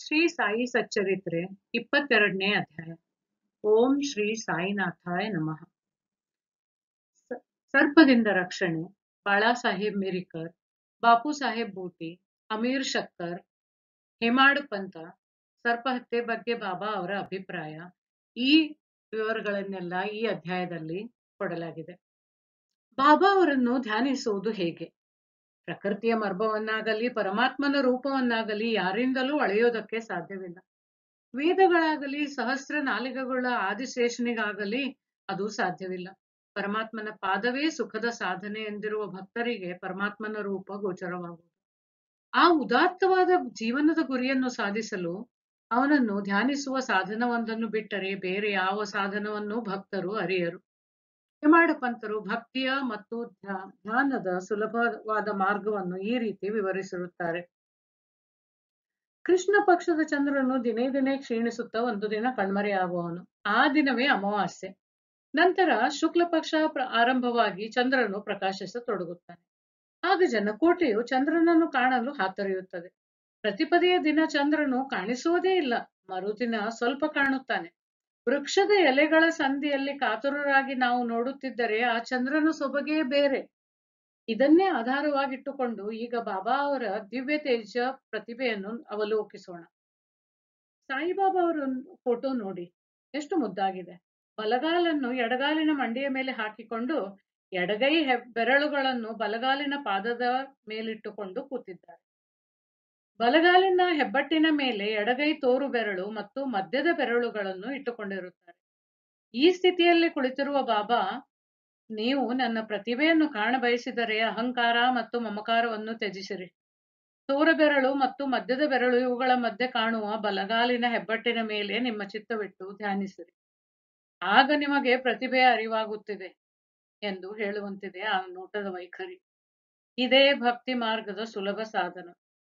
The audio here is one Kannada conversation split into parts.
ಶ್ರೀ ಸಾಯಿ ಸಚ್ಚರಿತ್ರೆ ಇಪ್ಪತ್ತೆರಡನೇ ಅಧ್ಯಾಯ ಓಂ ಶ್ರೀ ಸಾಯಿನಾಥಾಯ ನಮಃ ಸ- ಸರ್ಪದಿಂದ ರಕ್ಷಣೆ ಬಾಳಾಸಾಹೇಬ್ ಮಿರಿಕರ್ ಬಾಪು ಸಾಹೇಬ್ ಬೂಟಿ ಅಮೀರ್ ಶಕ್ಕರ್ ಹೇಮಾಡ್ ಪಂತ ಸರ್ಪಹತ್ಯೆ ಬಗ್ಗೆ ಬಾಬಾ ಅವರ ಅಭಿಪ್ರಾಯ ಈ ವಿವರಗಳನ್ನೆಲ್ಲ ಈ ಅಧ್ಯಾಯದಲ್ಲಿ ಕೊಡಲಾಗಿದೆ ಬಾಬಾ ಅವರನ್ನು ಧ್ಯಾನಿಸುವುದು ಹೇಗೆ ಪ್ರಕೃತಿಯ ಮರ್ಮವನ್ನಾಗಲಿ ಪರಮಾತ್ಮನ ರೂಪವನ್ನಾಗಲಿ ಯಾರಿಂದಲೂ ಅಳೆಯೋದಕ್ಕೆ ಸಾಧ್ಯವಿಲ್ಲ ವೇದಗಳಾಗಲಿ ಸಹಸ್ರ ನಾಲಿಗೆಗಳ ಆದಿಶೇಷನಿಗಾಗಲಿ ಅದು ಸಾಧ್ಯವಿಲ್ಲ ಪರಮಾತ್ಮನ ಪಾದವೇ ಸುಖದ ಸಾಧನೆ ಎಂದಿರುವ ಭಕ್ತರಿಗೆ ಪರಮಾತ್ಮನ ರೂಪ ಗೋಚರವಾಗುವುದು ಆ ಉದಾತ್ತವಾದ ಜೀವನದ ಗುರಿಯನ್ನು ಸಾಧಿಸಲು ಅವನನ್ನು ಧ್ಯಾನಿಸುವ ಸಾಧನವೊಂದನ್ನು ಬಿಟ್ಟರೆ ಬೇರೆ ಯಾವ ಸಾಧನವನ್ನು ಭಕ್ತರು ಅರಿಯರು ಹೇಮಾಡ ಪಂತರು ಭಕ್ತಿಯ ಮತ್ತು ಧ್ಯ- ಧ್ಯಾನದ ಸುಲಭವಾದ ಮಾರ್ಗವನ್ನು ಈ ರೀತಿ ವಿವರಿಸಿರುತ್ತಾರೆ ಕೃಷ್ಣ ಪಕ್ಷದ ಚಂದ್ರನು ದಿನೇ ದಿನೇ ಕ್ಷೀಣಿಸುತ್ತಾ ಒಂದು ದಿನ ಕಣ್ಮರೆಯಾಗುವವನು ಆ ದಿನವೇ ಅಮಾವಾಸ್ಯೆ ನಂತರ ಶುಕ್ಲ ಪಕ್ಷ ಪ್ರ- ಆರಂಭವಾಗಿ ಚಂದ್ರನು ಪ್ರಕಾಶಿಸತೊಡಗುತ್ತಾನೆ ಆಗ ಜನಕೋಟೆಯು ಚಂದ್ರನನ್ನು ಕಾಣಲು ಹಾತೊರೆಯುತ್ತದೆ ಪ್ರತಿಪದೆಯ ದಿನ ಚಂದ್ರನು ಕಾಣಿಸುವುದೇ ಇಲ್ಲ ಮರುದಿನ ಸ್ವಲ್ಪ ಕಾಣುತ್ತಾನೆ ವೃಕ್ಷದ ಎಲೆಗಳ ಸಂಧಿಯಲ್ಲಿ ಕಾತುರರಾಗಿ ನಾವು ನೋಡುತ್ತಿದ್ದರೆ ಆ ಚಂದ್ರನ ಸೊಬಗೇ ಬೇರೆ ಇದನ್ನೇ ಆಧಾರವಾಗಿಟ್ಟುಕೊಂಡು ಈಗ ಬಾಬಾ ಅವರ ದಿವ್ಯ ತೇಜ ಪ್ರತಿಭೆಯನ್ನು ಅವಲೋಕಿಸೋಣ ಸಾಯಿಬಾಬಾ ಅವರ ಫೋಟೋ ನೋಡಿ ಎಷ್ಟು ಮುದ್ದಾಗಿದೆ ಬಲಗಾಲನ್ನು ಎಡಗಾಲಿನ ಮಂಡಿಯ ಮೇಲೆ ಹಾಕಿಕೊಂಡು ಎಡಗೈ ಹೆ- ಬೆರಳುಗಳನ್ನು ಬಲಗಾಲಿನ ಪಾದದ ಮೇಲಿಟ್ಟುಕೊಂಡು ಕೂತಿದ್ದಾರೆ ಬಲಗಾಲಿನ ಹೆಬ್ಬಟ್ಟಿನ ಮೇಲೆ ಎಡಗೈ ತೋರು ಬೆರಳು ಮತ್ತು ಮಧ್ಯದ ಬೆರಳುಗಳನ್ನು ಇಟ್ಟುಕೊಂಡಿರುತ್ತಾರೆ ಈ ಸ್ಥಿತಿಯಲ್ಲಿ ಕುಳಿತಿರುವ ಬಾಬಾ ನೀವು ನನ್ನ ಪ್ರತಿಭೆಯನ್ನು ಕಾಣ ಬಯಸಿದರೆ ಅಹಂಕಾರ ಮತ್ತು ಮಮಕಾರವನ್ನು ತ್ಯಜಿಸಿರಿ ತೋರ ಬೆರಳು ಮತ್ತು ಮಧ್ಯದ ಬೆರಳು ಇವುಗಳ ಮಧ್ಯೆ ಕಾಣುವ ಬಲಗಾಲಿನ ಹೆಬ್ಬಟ್ಟಿನ ಮೇಲೆ ನಿಮ್ಮ ಚಿತ್ತವಿಟ್ಟು ಧ್ಯಾನಿಸಿರಿ ಆಗ ನಿಮಗೆ ಪ್ರತಿಭೆಯ ಅರಿವಾಗುತ್ತಿದೆ ಎಂದು ಹೇಳುವಂತಿದೆ ಆ ನೋಟದ ವೈಖರಿ ಇದೇ ಭಕ್ತಿ ಮಾರ್ಗದ ಸುಲಭ ಸಾಧನ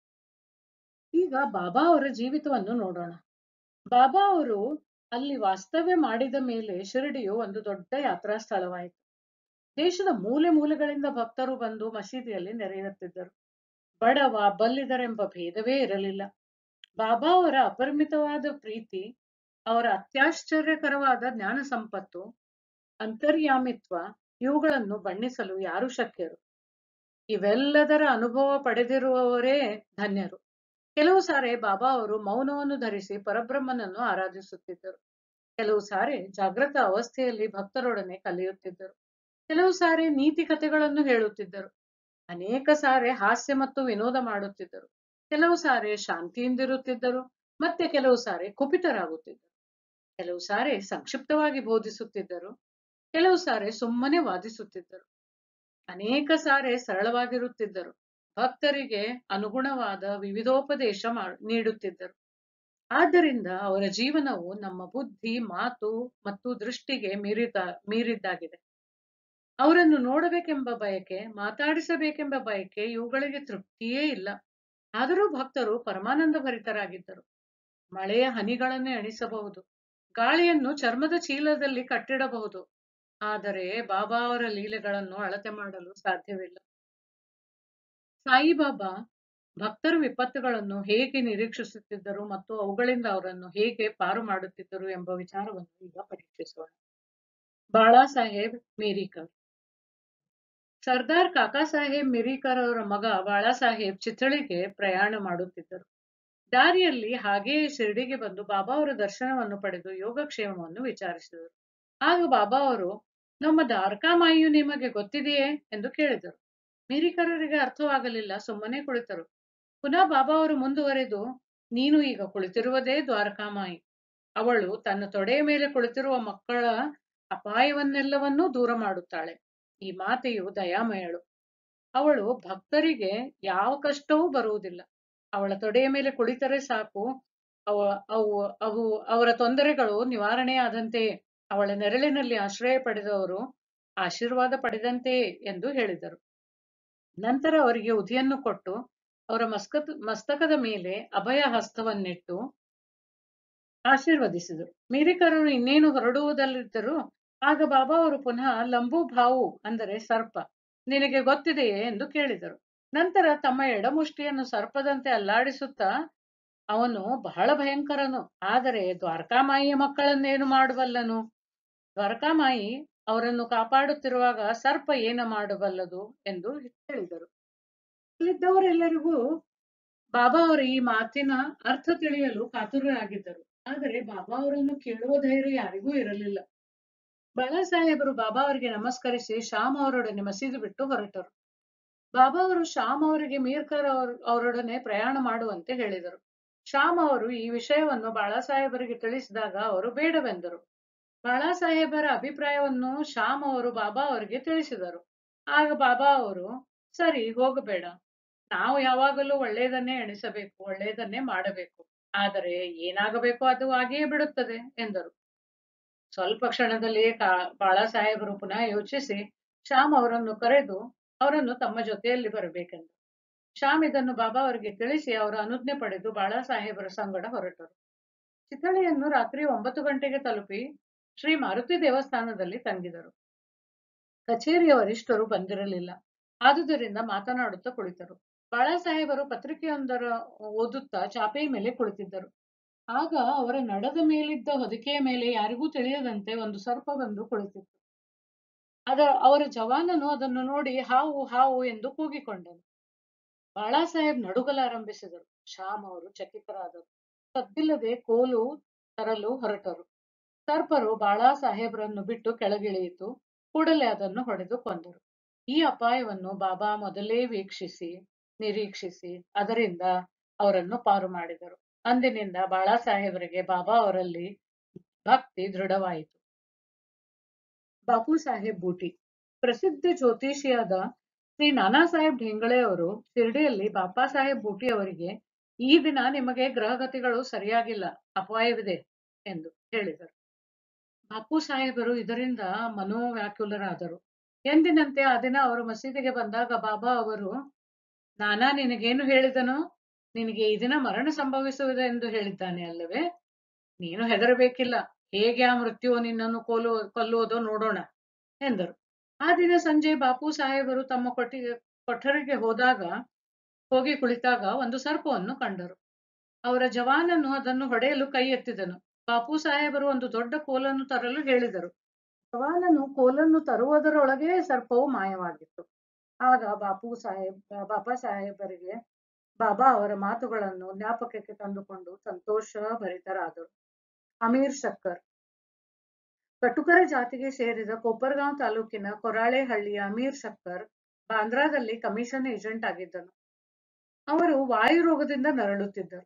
ಈಗ ಬಾಬಾ ಅವರ ಜೀವಿತವನ್ನು ನೋಡೋಣ ಬಾಬಾ ಅವರು ಅಲ್ಲಿ ವಾಸ್ತವ್ಯ ಮಾಡಿದ ಮೇಲೆ ಶಿರಡಿಯು ಒಂದು ದೊಡ್ಡ ಯಾತ್ರಾ ಸ್ಥಳವಾಯಿತು ದೇಶದ ಮೂಲೆ ಮೂಲೆಗಳಿಂದ ಭಕ್ತರು ಬಂದು ಮಸೀದಿಯಲ್ಲಿ ನೆರೆಯುತ್ತಿದ್ದರು ಬಡವ ಬಲ್ಲಿದರೆಂಬ ಭೇದವೇ ಇರಲಿಲ್ಲ ಬಾಬಾ ಅವರ ಅಪರಿಮಿತವಾದ ಪ್ರೀತಿ ಅವರ ಅತ್ಯಾಶ್ಚರ್ಯಕರವಾದ ಜ್ಞಾನ ಸಂಪತ್ತು ಅಂತರ್ಯಾಮಿತ್ವ ಇವುಗಳನ್ನು ಬಣ್ಣಿಸಲು ಯಾರು ಶಕ್ಯರು ಇವೆಲ್ಲದರ ಅನುಭವ ಪಡೆದಿರುವವರೇ ಧನ್ಯರು ಕೆಲವು ಸಾರಿ ಬಾಬಾ ಅವರು ಮೌನವನ್ನು ಧರಿಸಿ ಪರಬ್ರಹ್ಮನನ್ನು ಆರಾಧಿಸುತ್ತಿದ್ದರು ಕೆಲವು ಸಾರಿ ಜಾಗೃತ ಅವಸ್ಥೆಯಲ್ಲಿ ಭಕ್ತರೊಡನೆ ಕಲಿಯುತ್ತಿದ್ದರು ಕೆಲವು ಸಾರಿ ನೀತಿ ಕಥೆಗಳನ್ನು ಹೇಳುತ್ತಿದ್ದರು ಅನೇಕ ಸಾರಿ ಹಾಸ್ಯ ಮತ್ತು ವಿನೋದ ಮಾಡುತ್ತಿದ್ದರು ಕೆಲವು ಸಾರಿ ಶಾಂತಿಯಿಂದಿರುತ್ತಿದ್ದರು ಮತ್ತೆ ಕೆಲವು ಸಾರಿ ಕುಪಿತರಾಗುತ್ತಿದ್ದರು ಕೆಲವು ಸಾರಿ ಸಂಕ್ಷಿಪ್ತವಾಗಿ ಬೋಧಿಸುತ್ತಿದ್ದರು ಕೆಲವು ಸಾರಿ ಸುಮ್ಮನೆ ವಾದಿಸುತ್ತಿದ್ದರು ಅನೇಕ ಸಾರಿ ಸರಳವಾಗಿರುತ್ತಿದ್ದರು ಭಕ್ತರಿಗೆ ಅನುಗುಣವಾದ ವಿವಿಧೋಪದೇಶ ಮಾ- ನೀಡುತ್ತಿದ್ದರು ಆದ್ದರಿಂದ ಅವರ ಜೀವನವು ನಮ್ಮ ಬುದ್ಧಿ ಮಾತು ಮತ್ತು ದೃಷ್ಟಿಗೆ ಮೀರಿದ ಮೀರಿದ್ದಾಗಿದೆ ಅವರನ್ನು ನೋಡಬೇಕೆಂಬ ಬಯಕೆ ಮಾತಾಡಿಸಬೇಕೆಂಬ ಬಯಕೆ ಇವುಗಳಿಗೆ ತೃಪ್ತಿಯೇ ಇಲ್ಲ ಆದರೂ ಭಕ್ತರು ಪರಮಾನಂದ ಭರಿತರಾಗಿದ್ದರು ಮಳೆಯ ಹನಿಗಳನ್ನು ಎಣಿಸಬಹುದು ಗಾಳಿಯನ್ನು ಚರ್ಮದ ಚೀಲದಲ್ಲಿ ಕಟ್ಟಿಡಬಹುದು ಆದರೆ ಬಾಬಾ ಅವರ ಲೀಲೆಗಳನ್ನು ಅಳತೆ ಮಾಡಲು ಸಾಧ್ಯವಿಲ್ಲ ಸಾಯಿಬಾಬಾ ಭಕ್ತರು ವಿಪತ್ತುಗಳನ್ನು ಹೇಗೆ ನಿರೀಕ್ಷಿಸುತ್ತಿದ್ದರು ಮತ್ತು ಅವುಗಳಿಂದ ಅವರನ್ನು ಹೇಗೆ ಪಾರು ಮಾಡುತ್ತಿದ್ದರು ಎಂಬ ವಿಚಾರವನ್ನು ಈಗ ಪರೀಕ್ಷಿಸೋಣ ಬಾಳಾ ಸಾಹೇಬ್ ಮೇರಿಕರ್ ಸರ್ದಾರ್ ಕಾಕಾ ಸಾಹೇಬ್ ಮಿರಿಕರ್ ಅವರ ಮಗ ಬಾಳಾ ಸಾಹೇಬ್ ಚಿತ್ರಳಿಗೆ ಪ್ರಯಾಣ ಮಾಡುತ್ತಿದ್ದರು ದಾರಿಯಲ್ಲಿ ಹಾಗೆಯೇ ಶಿರ್ಡಿಗೆ ಬಂದು ಬಾಬಾ ಅವರ ದರ್ಶನವನ್ನು ಪಡೆದು ಯೋಗಕ್ಷೇಮವನ್ನು ವಿಚಾರಿಸಿದರು ಆಗ ಬಾಬಾ ಅವರು ನಮ್ಮ ದ್ವಾರಕಾಮಾಯಿಯು ನಿಮಗೆ ಗೊತ್ತಿದೆಯೇ ಎಂದು ಕೇಳಿದರು ಮಿರಿಕರರಿಗೆ ಅರ್ಥವಾಗಲಿಲ್ಲ ಸುಮ್ಮನೆ ಕುಳಿತರು ಪುನಃ ಬಾಬಾ ಅವರು ಮುಂದುವರೆದು ನೀನು ಈಗ ಕುಳಿತಿರುವುದೇ ದ್ವಾರಕಾಮಾಯಿ ಅವಳು ತನ್ನ ತೊಡೆಯ ಮೇಲೆ ಕುಳಿತಿರುವ ಮಕ್ಕಳ ಅಪಾಯವನ್ನೆಲ್ಲವನ್ನೂ ದೂರ ಮಾಡುತ್ತಾಳೆ ಈ ಮಾತೆಯು ದಯಾಮಯಳು ಅವಳು ಭಕ್ತರಿಗೆ ಯಾವ ಕಷ್ಟವೂ ಬರುವುದಿಲ್ಲ ಅವಳ ತೊಡೆಯ ಮೇಲೆ ಕುಳಿತರೆ ಸಾಕು ಅವ ಅವು ಅವು ಅವರ ತೊಂದರೆಗಳು ನಿವಾರಣೆಯಾದಂತೆಯೇ ಅವಳ ನೆರಳಿನಲ್ಲಿ ಆಶ್ರಯ ಪಡೆದವರು ಆಶೀರ್ವಾದ ಪಡೆದಂತೆಯೇ ಎಂದು ಹೇಳಿದರು ನಂತರ ಅವರಿಗೆ ಉದಿಯನ್ನು ಕೊಟ್ಟು ಅವರ ಮಸ್ಕತ್ ಮಸ್ತಕದ ಮೇಲೆ ಅಭಯ ಹಸ್ತವನ್ನಿಟ್ಟು ಆಶೀರ್ವದಿಸಿದರು ಮೀರಿಕರರು ಇನ್ನೇನು ಹೊರಡುವುದಲ್ಲಿದ್ದರು ಆಗ ಬಾಬಾ ಅವರು ಪುನಃ ಲಂಬು ಭಾವು ಅಂದರೆ ಸರ್ಪ ನಿನಗೆ ಗೊತ್ತಿದೆಯೇ ಎಂದು ಕೇಳಿದರು ನಂತರ ತಮ್ಮ ಎಡಮುಷ್ಟಿಯನ್ನು ಸರ್ಪದಂತೆ ಅಲ್ಲಾಡಿಸುತ್ತಾ ಅವನು ಬಹಳ ಭಯಂಕರನು ಆದರೆ ದ್ವಾರಕಾಮಾಯಿಯ ಮಕ್ಕಳನ್ನೇನು ಮಾಡಬಲ್ಲನು ದ್ವಾರಕಾಮಾಯಿ ಅವರನ್ನು ಕಾಪಾಡುತ್ತಿರುವಾಗ ಸರ್ಪ ಏನು ಮಾಡಬಲ್ಲದು ಎಂದು ಹೇಳಿದರು ಅಲ್ಲಿದ್ದವರೆಲ್ಲರಿಗೂ ಬಾಬಾ ಅವರ ಈ ಮಾತಿನ ಅರ್ಥ ತಿಳಿಯಲು ಕಾತುರರಾಗಿದ್ದರು ಆದರೆ ಬಾಬಾ ಅವರನ್ನು ಕೇಳುವ ಧೈರ್ಯ ಯಾರಿಗೂ ಇರಲಿಲ್ಲ ಬಾಳಾ ಸಾಹೇಬರು ಬಾಬಾ ಅವರಿಗೆ ನಮಸ್ಕರಿಸಿ ಶ್ಯಾಮ್ ಅವರೊಡನೆ ಮಸೀದಿ ಬಿಟ್ಟು ಹೊರಟರು ಬಾಬಾ ಅವರು ಶ್ಯಾಮ್ ಅವರಿಗೆ ಮೀರ್ಕರ್ ಅವರ ಅವರೊಡನೆ ಪ್ರಯಾಣ ಮಾಡುವಂತೆ ಹೇಳಿದರು ಶ್ಯಾಮ್ ಅವರು ಈ ವಿಷಯವನ್ನು ಬಾಳಾ ಸಾಹೇಬರಿಗೆ ತಿಳಿಸಿದಾಗ ಅವರು ಬೇಡವೆಂದರು ಬಾಳಾ ಸಾಹೇಬರ ಅಭಿಪ್ರಾಯವನ್ನು ಶ್ಯಾಮ್ ಅವರು ಬಾಬಾ ಅವರಿಗೆ ತಿಳಿಸಿದರು ಆಗ ಬಾಬಾ ಅವರು ಸರಿ ಹೋಗಬೇಡ ನಾವು ಯಾವಾಗಲೂ ಒಳ್ಳೆಯದನ್ನೇ ಎಣಿಸಬೇಕು ಒಳ್ಳೆಯದನ್ನೇ ಮಾಡಬೇಕು ಆದರೆ ಏನಾಗಬೇಕೋ ಅದು ಆಗಿಯೇ ಬಿಡುತ್ತದೆ ಎಂದರು ಸ್ವಲ್ಪ ಕ್ಷಣದಲ್ಲಿ ಕಾ ಬಾಳಾ ಸಾಹೇಬರು ಪುನಃ ಯೋಚಿಸಿ ಶ್ಯಾಮ್ ಅವರನ್ನು ಕರೆದು ಅವರನ್ನು ತಮ್ಮ ಜೊತೆಯಲ್ಲಿ ಬರಬೇಕೆಂದರು ಶ್ಯಾಮ್ ಇದನ್ನು ಬಾಬಾ ಅವರಿಗೆ ತಿಳಿಸಿ ಅವರ ಅನುಜ್ಞೆ ಪಡೆದು ಬಾಳಾ ಸಾಹೇಬರ ಸಂಗಡ ಹೊರಟರು ಚಿತಳಿಯನ್ನು ರಾತ್ರಿ ಒಂಬತ್ತು ಗಂಟೆಗೆ ತಲುಪಿ ಶ್ರೀ ಮಾರುತಿ ದೇವಸ್ಥಾನದಲ್ಲಿ ತಂಗಿದರು ಕಚೇರಿಯ ವರಿಷ್ಠರು ಬಂದಿರಲಿಲ್ಲ ಆದುದರಿಂದ ಮಾತನಾಡುತ್ತಾ ಕುಳಿತರು ಬಾಳಾ ಸಾಹೇಬರು ಪತ್ರಿಕೆಯೊಂದರ ಓದುತ್ತಾ ಚಾಪೆಯ ಮೇಲೆ ಕುಳಿತಿದ್ದರು ಆಗ ಅವರ ನಡದ ಮೇಲಿದ್ದ ಹೊದಿಕೆಯ ಮೇಲೆ ಯಾರಿಗೂ ತಿಳಿಯದಂತೆ ಒಂದು ಸರ್ಪ ಬಂದು ಕುಳಿತಿತ್ತು ಅದ ಅವರ ಜವಾನನು ಅದನ್ನು ನೋಡಿ ಹಾವು ಹಾವು ಎಂದು ಕೂಗಿಕೊಂಡನು ಬಾಳಾ ಸಾಹೇಬ್ ನಡುಗಲಾರಂಭಿಸಿದರು ಶ್ಯಾಮ್ ಅವರು ಚಕಿತರಾದರು ಸದ್ದಿಲ್ಲದೆ ಕೋಲು ತರಲು ಹೊರಟರು ಸರ್ಪರು ಬಾಳಾ ಸಾಹೇಬರನ್ನು ಬಿಟ್ಟು ಕೆಳಗಿಳಿಯಿತು ಕೂಡಲೇ ಅದನ್ನು ಹೊಡೆದು ಕೊಂದರು ಈ ಅಪಾಯವನ್ನು ಬಾಬಾ ಮೊದಲೇ ವೀಕ್ಷಿಸಿ ನಿರೀಕ್ಷಿಸಿ ಅದರಿಂದ ಅವರನ್ನು ಪಾರು ಮಾಡಿದರು ಅಂದಿನಿಂದ ಬಾಳಾ ಸಾಹೇಬರಿಗೆ ಬಾಬಾ ಅವರಲ್ಲಿ ಭಕ್ತಿ ದೃಢವಾಯಿತು ಬಾಪು ಸಾಹೇಬ್ ಬೂಟಿ ಪ್ರಸಿದ್ಧ ಜ್ಯೋತಿಷಿಯಾದ ಶ್ರೀ ನಾನಾ ಸಾಹೇಬ್ ಢೇಂಗಳೆ ಅವರು ಶಿರ್ಡಿಯಲ್ಲಿ ಬಾಪಾ ಸಾಹೇಬ್ ಬೂಟಿ ಅವರಿಗೆ ಈ ದಿನ ನಿಮಗೆ ಗ್ರಹಗತಿಗಳು ಸರಿಯಾಗಿಲ್ಲ ಅಪಾಯವಿದೆ ಎಂದು ಹೇಳಿದರು ಬಾಪು ಸಾಹೇಬರು ಇದರಿಂದ ಮನೋವ್ಯಾಕುಲರಾದರು ಎಂದಿನಂತೆ ಆ ದಿನ ಅವರು ಮಸೀದಿಗೆ ಬಂದಾಗ ಬಾಬಾ ಅವರು ನಾನಾ ನಿನಗೇನು ಹೇಳಿದನು ನಿನಗೆ ಈ ದಿನ ಮರಣ ಸಂಭವಿಸುವುದು ಎಂದು ಹೇಳಿದ್ದಾನೆ ಅಲ್ಲವೇ ನೀನು ಹೆದರಬೇಕಿಲ್ಲ ಹೇಗೆ ಆ ಮೃತ್ಯು ನಿನ್ನನ್ನು ಕೊಲ್ಲುವ ಕೊಲ್ಲುವುದೋ ನೋಡೋಣ ಎಂದರು ಆ ದಿನ ಸಂಜೆ ಬಾಪು ಸಾಹೇಬರು ತಮ್ಮ ಕೊಟ್ಟಿಗೆ ಕೊಠರಿಗೆ ಹೋದಾಗ ಹೋಗಿ ಕುಳಿತಾಗ ಒಂದು ಸರ್ಪವನ್ನು ಕಂಡರು ಅವರ ಜವಾನನು ಅದನ್ನು ಹೊಡೆಯಲು ಕೈ ಎತ್ತಿದನು ಬಾಪು ಸಾಹೇಬರು ಒಂದು ದೊಡ್ಡ ಕೋಲನ್ನು ತರಲು ಹೇಳಿದರು ಜವಾನನು ಕೋಲನ್ನು ತರುವುದರೊಳಗೆ ಸರ್ಪವು ಮಾಯವಾಗಿತ್ತು ಆಗ ಬಾಪು ಸಾಹೇಬ್ ಬಾಬಾ ಸಾಹೇಬರಿಗೆ ಬಾಬಾ ಅವರ ಮಾತುಗಳನ್ನು ಜ್ಞಾಪಕಕ್ಕೆ ತಂದುಕೊಂಡು ಸಂತೋಷ ಭರಿತರಾದರು ಅಮೀರ್ ಶಕ್ಕರ್ ಕಟುಕರ ಜಾತಿಗೆ ಸೇರಿದ ಕೊಪ್ಪರ್ಗಾಂವ್ ತಾಲೂಕಿನ ಕೊರಾಳೆಹಳ್ಳಿಯ ಅಮೀರ್ ಶಕ್ಕರ್ ಬಾಂದ್ರಾದಲ್ಲಿ ಕಮಿಷನ್ ಏಜೆಂಟ್ ಆಗಿದ್ದನು ಅವರು ವಾಯು ರೋಗದಿಂದ ನರಳುತ್ತಿದ್ದರು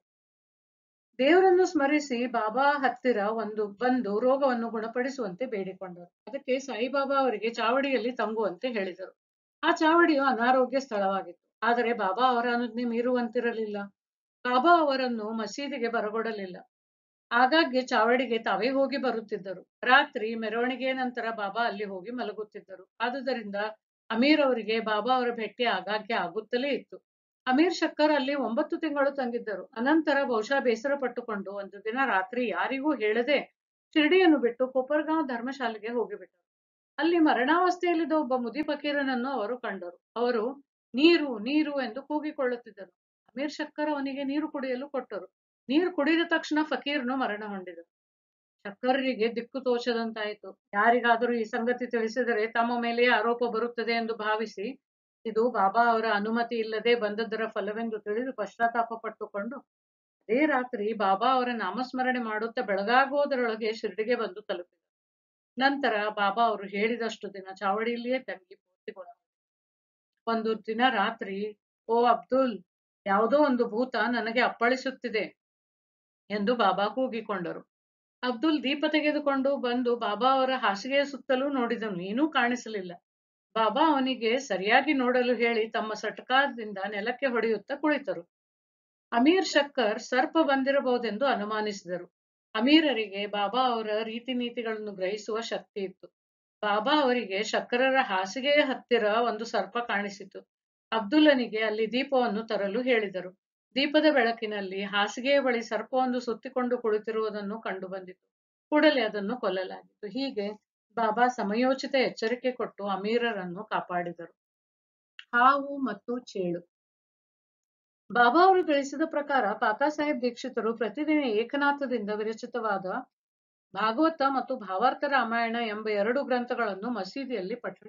ದೇವರನ್ನು ಸ್ಮರಿಸಿ ಬಾಬಾ ಹತ್ತಿರ ಒಂದು ಬಂದು ರೋಗವನ್ನು ಗುಣಪಡಿಸುವಂತೆ ಬೇಡಿಕೊಂಡರು ಅದಕ್ಕೆ ಸಾಯಿಬಾಬಾ ಅವರಿಗೆ ಚಾವಡಿಯಲ್ಲಿ ತಂಗುವಂತೆ ಹೇಳಿದರು ಆ ಚಾವಡಿಯು ಅನಾರೋಗ್ಯ ಸ್ಥಳವಾಗಿತ್ತು ಆದರೆ ಬಾಬಾ ಅವರ ಅನುಜ್ಞೆ ಮೀರುವಂತಿರಲಿಲ್ಲ ಬಾಬಾ ಅವರನ್ನು ಮಸೀದಿಗೆ ಬರಗೊಡಲಿಲ್ಲ ಆಗಾಗ್ಗೆ ಚಾವಡಿಗೆ ತಾವೇ ಹೋಗಿ ಬರುತ್ತಿದ್ದರು ರಾತ್ರಿ ಮೆರವಣಿಗೆಯ ನಂತರ ಬಾಬಾ ಅಲ್ಲಿ ಹೋಗಿ ಮಲಗುತ್ತಿದ್ದರು ಆದುದರಿಂದ ಅಮೀರ್ ಅವರಿಗೆ ಬಾಬಾ ಅವರ ಭೇಟಿ ಆಗಾಗ್ಗೆ ಆಗುತ್ತಲೇ ಇತ್ತು ಅಮೀರ್ ಶಕ್ಕರ್ ಅಲ್ಲಿ ಒಂಬತ್ತು ತಿಂಗಳು ತಂಗಿದ್ದರು ಅನಂತರ ಬಹುಶಃ ಬೇಸರ ಪಟ್ಟುಕೊಂಡು ಒಂದು ದಿನ ರಾತ್ರಿ ಯಾರಿಗೂ ಹೇಳದೆ ಶಿರ್ಡಿಯನ್ನು ಬಿಟ್ಟು ಕೊಪ್ಪರ್ಗಾಂವ್ ಧರ್ಮಶಾಲೆಗೆ ಹೋಗಿಬಿಟ್ಟರು ಅಲ್ಲಿ ಮರಣಾವಸ್ಥೆಯಲ್ಲಿದ್ದ ಒಬ್ಬ ಮುದಿ ಫಕೀರನನ್ನು ಅವರು ಕಂಡರು ಅವರು ನೀರು ನೀರು ಎಂದು ಕೂಗಿಕೊಳ್ಳುತ್ತಿದ್ದರು ಅಮೀರ್ ಶಕ್ಕರ್ ಅವನಿಗೆ ನೀರು ಕುಡಿಯಲು ಕೊಟ್ಟರು ನೀರು ಕುಡಿದ ತಕ್ಷಣ ಫಕೀರ್ನು ಮರಣ ಹೊಂದಿದರು ಶಕ್ಕರರಿಗೆ ದಿಕ್ಕು ತೋಚದಂತಾಯಿತು ಯಾರಿಗಾದರೂ ಈ ಸಂಗತಿ ತಿಳಿಸಿದರೆ ತಮ್ಮ ಮೇಲೆಯೇ ಆರೋಪ ಬರುತ್ತದೆ ಎಂದು ಭಾವಿಸಿ ಇದು ಬಾಬಾ ಅವರ ಅನುಮತಿ ಇಲ್ಲದೆ ಬಂದದ್ದರ ಫಲವೆಂದು ತಿಳಿದು ಪಶ್ಚಾತ್ತಾಪ ಪಟ್ಟುಕೊಂಡು ಅದೇ ರಾತ್ರಿ ಬಾಬಾ ಅವರ ನಾಮಸ್ಮರಣೆ ಮಾಡುತ್ತಾ ಬೆಳಗಾಗುವುದರೊಳಗೆ ಶಿರ್ಡಿಗೆ ಬಂದು ತಲುಪಿದರು ನಂತರ ಬಾಬಾ ಅವರು ಹೇಳಿದಷ್ಟು ದಿನ ಚಾವಡಿಯಲ್ಲಿಯೇ ತಂಗಿ ಪೂರ್ತಿಗೊಳ ಒಂದು ದಿನ ರಾತ್ರಿ ಓ ಅಬ್ದುಲ್ ಯಾವುದೋ ಒಂದು ಭೂತ ನನಗೆ ಅಪ್ಪಳಿಸುತ್ತಿದೆ ಎಂದು ಬಾಬಾ ಕೂಗಿಕೊಂಡರು ಅಬ್ದುಲ್ ದೀಪ ತೆಗೆದುಕೊಂಡು ಬಂದು ಬಾಬಾ ಅವರ ಹಾಸಿಗೆಯ ಸುತ್ತಲೂ ನೋಡಿದನು ಏನೂ ಕಾಣಿಸಲಿಲ್ಲ ಬಾಬಾ ಅವನಿಗೆ ಸರಿಯಾಗಿ ನೋಡಲು ಹೇಳಿ ತಮ್ಮ ಸಟಕಾದಿಂದ ನೆಲಕ್ಕೆ ಹೊಡೆಯುತ್ತಾ ಕುಳಿತರು ಅಮೀರ್ ಶಕ್ಕರ್ ಸರ್ಪ ಬಂದಿರಬಹುದೆಂದು ಅನುಮಾನಿಸಿದರು ಅಮೀರರಿಗೆ ಬಾಬಾ ಅವರ ರೀತಿ ನೀತಿಗಳನ್ನು ಗ್ರಹಿಸುವ ಶಕ್ತಿ ಇತ್ತು ಬಾಬಾ ಅವರಿಗೆ ಶಕ್ಕರರ ಹಾಸಿಗೆಯ ಹತ್ತಿರ ಒಂದು ಸರ್ಪ ಕಾಣಿಸಿತು ಅಬ್ದುಲ್ಲನಿಗೆ ಅಲ್ಲಿ ದೀಪವನ್ನು ತರಲು ಹೇಳಿದರು ದೀಪದ ಬೆಳಕಿನಲ್ಲಿ ಹಾಸಿಗೆಯ ಬಳಿ ಸರ್ಪವೊಂದು ಸುತ್ತಿಕೊಂಡು ಕುಳಿತಿರುವುದನ್ನು ಕಂಡು ಬಂದಿತು ಕೂಡಲೇ ಅದನ್ನು ಕೊಲ್ಲಲಾಗಿತ್ತು ಹೀಗೆ ಬಾಬಾ ಸಮಯೋಚಿತ ಎಚ್ಚರಿಕೆ ಕೊಟ್ಟು ಅಮೀರರನ್ನು ಕಾಪಾಡಿದರು ಹಾವು ಮತ್ತು ಚೇಳು ಬಾಬಾ ಅವರು ತಿಳಿಸಿದ ಪ್ರಕಾರ ಕಾಕಾ ಸಾಹೇಬ್ ದೀಕ್ಷಿತರು ಪ್ರತಿದಿನ ಏಕನಾಥದಿಂದ ವಿರಚಿತವಾದ ಭಾಗವತ ಮತ್ತು ಭಾವಾರ್ಥ ರಾಮಾಯಣ ಎಂಬ ಎರಡು ಗ್ರಂಥಗಳನ್ನು ಮಸೀದಿಯಲ್ಲಿ ಪಠಣ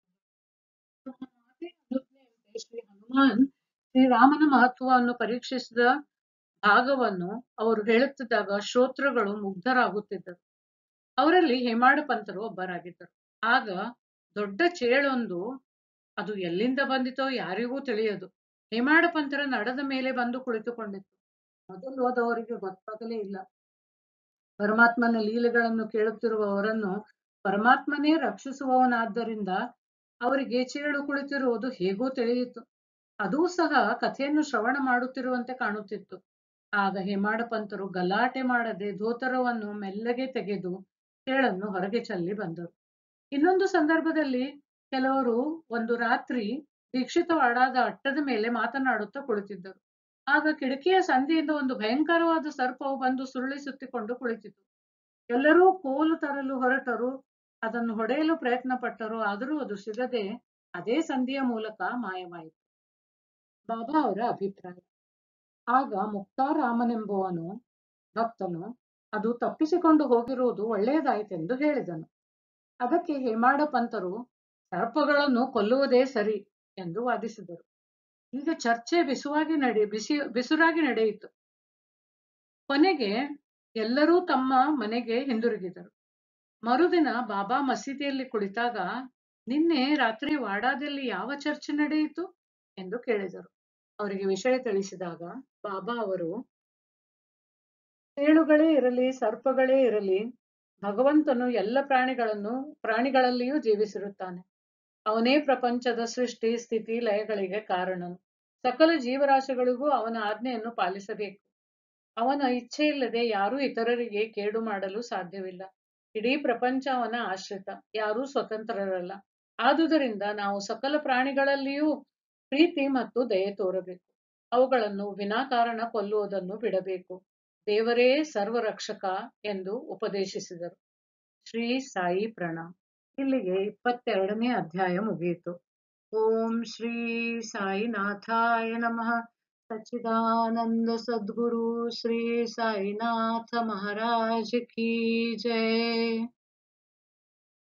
ಮಾಡುತ್ತಾರೆ ಶ್ರೀ ಹನುಮಾನ್ ಶ್ರೀರಾಮನ ಮಹತ್ವವನ್ನು ಪರೀಕ್ಷಿಸಿದ ಭಾಗವನ್ನು ಅವರು ಹೇಳುತ್ತಿದ್ದಾಗ ಶ್ರೋತೃಗಳು ಮುಗ್ಧರಾಗುತ್ತಿದ್ದರು ಅವರಲ್ಲಿ ಹೇಮಾಡ ಪಂತರು ಒಬ್ಬರಾಗಿದ್ದರು ಆಗ ದೊಡ್ಡ ಚೇಳೊಂದು ಅದು ಎಲ್ಲಿಂದ ಬಂದಿತೋ ಯಾರಿಗೂ ತಿಳಿಯದು ಹೇಮಾಡ ಪಂತರ ನಡದ ಮೇಲೆ ಬಂದು ಕುಳಿತುಕೊಂಡಿತ್ತು ಮೊದಲು ಅದು ಅವರಿಗೆ ಗೊತ್ತಾಗಲೇ ಇಲ್ಲ ಪರಮಾತ್ಮನ ಲೀಲೆಗಳನ್ನು ಕೇಳುತ್ತಿರುವವರನ್ನು ಪರಮಾತ್ಮನೇ ರಕ್ಷಿಸುವವನಾದ್ದರಿಂದ ಅವರಿಗೆ ಚೇಳು ಕುಳಿತಿರುವುದು ಹೇಗೋ ತಿಳಿಯಿತು ಅದೂ ಸಹ ಕಥೆಯನ್ನು ಶ್ರವಣ ಮಾಡುತ್ತಿರುವಂತೆ ಕಾಣುತ್ತಿತ್ತು ಆಗ ಹೇಮಾಡ ಪಂತರು ಗಲಾಟೆ ಮಾಡದೆ ಧೋತರವನ್ನು ಮೆಲ್ಲಗೆ ತೆಗೆದು ಚೇಳನ್ನು ಹೊರಗೆ ಚೆಲ್ಲಿ ಬಂದರು ಇನ್ನೊಂದು ಸಂದರ್ಭದಲ್ಲಿ ಕೆಲವರು ಒಂದು ರಾತ್ರಿ ದೀಕ್ಷಿತವಾಡಾದ ಅಟ್ಟದ ಮೇಲೆ ಮಾತನಾಡುತ್ತಾ ಕುಳಿತಿದ್ದರು ಆಗ ಕಿಟಕಿಯ ಸಂಧಿಯಿಂದ ಒಂದು ಭಯಂಕರವಾದ ಸರ್ಪವು ಬಂದು ಸುರುಳಿ ಸುತ್ತಿಕೊಂಡು ಕುಳಿತಿತು ಎಲ್ಲರೂ ಕೋಲು ತರಲು ಹೊರಟರು ಅದನ್ನು ಹೊಡೆಯಲು ಪ್ರಯತ್ನ ಪಟ್ಟರು ಆದರೂ ಅದು ಸಿಗದೆ ಅದೇ ಸಂಧಿಯ ಮೂಲಕ ಮಾಯವಾಯಿತು ಬಾಬಾ ಅವರ ಅಭಿಪ್ರಾಯ ಆಗ ಮುಕ್ತಾರಾಮನೆಂಬುವನು ಭಕ್ತನು ಅದು ತಪ್ಪಿಸಿಕೊಂಡು ಹೋಗಿರುವುದು ಒಳ್ಳೆಯದಾಯಿತೆಂದು ಹೇಳಿದನು ಅದಕ್ಕೆ ಹೇಮಾಡ ಪಂತರು ಸರ್ಪಗಳನ್ನು ಕೊಲ್ಲುವುದೇ ಸರಿ ಎಂದು ವಾದಿಸಿದರು ಈಗ ಚರ್ಚೆ ಬಿಸುವಾಗಿ ನಡೆ ಬಿಸಿ ಬಿಸುರಾಗಿ ನಡೆಯಿತು ಕೊನೆಗೆ ಎಲ್ಲರೂ ತಮ್ಮ ಮನೆಗೆ ಹಿಂದಿರುಗಿದರು ಮರುದಿನ ಬಾಬಾ ಮಸೀದಿಯಲ್ಲಿ ಕುಳಿತಾಗ ನಿನ್ನೆ ರಾತ್ರಿ ವಾಡಾದಲ್ಲಿ ಯಾವ ಚರ್ಚೆ ನಡೆಯಿತು ಎಂದು ಕೇಳಿದರು ಅವರಿಗೆ ವಿಷಯ ತಿಳಿಸಿದಾಗ ಬಾಬಾ ಅವರು ಚೇಳುಗಳೇ ಇರಲಿ ಸರ್ಪಗಳೇ ಇರಲಿ ಭಗವಂತನು ಎಲ್ಲ ಪ್ರಾಣಿಗಳನ್ನು ಪ್ರಾಣಿಗಳಲ್ಲಿಯೂ ಜೀವಿಸಿರುತ್ತಾನೆ ಅವನೇ ಪ್ರಪಂಚದ ಸೃಷ್ಟಿ ಸ್ಥಿತಿ ಲಯಗಳಿಗೆ ಕಾರಣನು ಸಕಲ ಜೀವರಾಶಿಗಳಿಗೂ ಅವನ ಆಜ್ಞೆಯನ್ನು ಪಾಲಿಸಬೇಕು ಅವನ ಇಚ್ಛೆ ಇಲ್ಲದೆ ಯಾರೂ ಇತರರಿಗೆ ಕೇಡು ಮಾಡಲು ಸಾಧ್ಯವಿಲ್ಲ ಇಡೀ ಪ್ರಪಂಚ ಅವನ ಆಶ್ರಿತ ಯಾರೂ ಸ್ವತಂತ್ರರಲ್ಲ ಆದುದರಿಂದ ನಾವು ಸಕಲ ಪ್ರಾಣಿಗಳಲ್ಲಿಯೂ ಪ್ರೀತಿ ಮತ್ತು ದಯೆ ತೋರಬೇಕು ಅವುಗಳನ್ನು ವಿನಾಕಾರಣ ಕೊಲ್ಲುವುದನ್ನು ಬಿಡಬೇಕು ದೇವರೇ ಸರ್ವರಕ್ಷಕ ಎಂದು ಉಪದೇಶಿಸಿದರು ಶ್ರೀ ಸಾಯಿ ಪ್ರಣಾಮ್ ಇಲ್ಲಿಗೆ ಇಪ್ಪತ್ತೆರಡನೇ ಅಧ್ಯಾಯ ಮುಗಿಯಿತು ಓಂ ಶ್ರೀ ಸಾಯಿನಾಥಾಯ ನಮಃ ಸಚ್ಚಿದಾನಂದ ಸದ್ಗುರು ಶ್ರೀ ಸಾಯಿನಾಥ ಮಹಾರಾಜ್ ಕಿ ಜಯ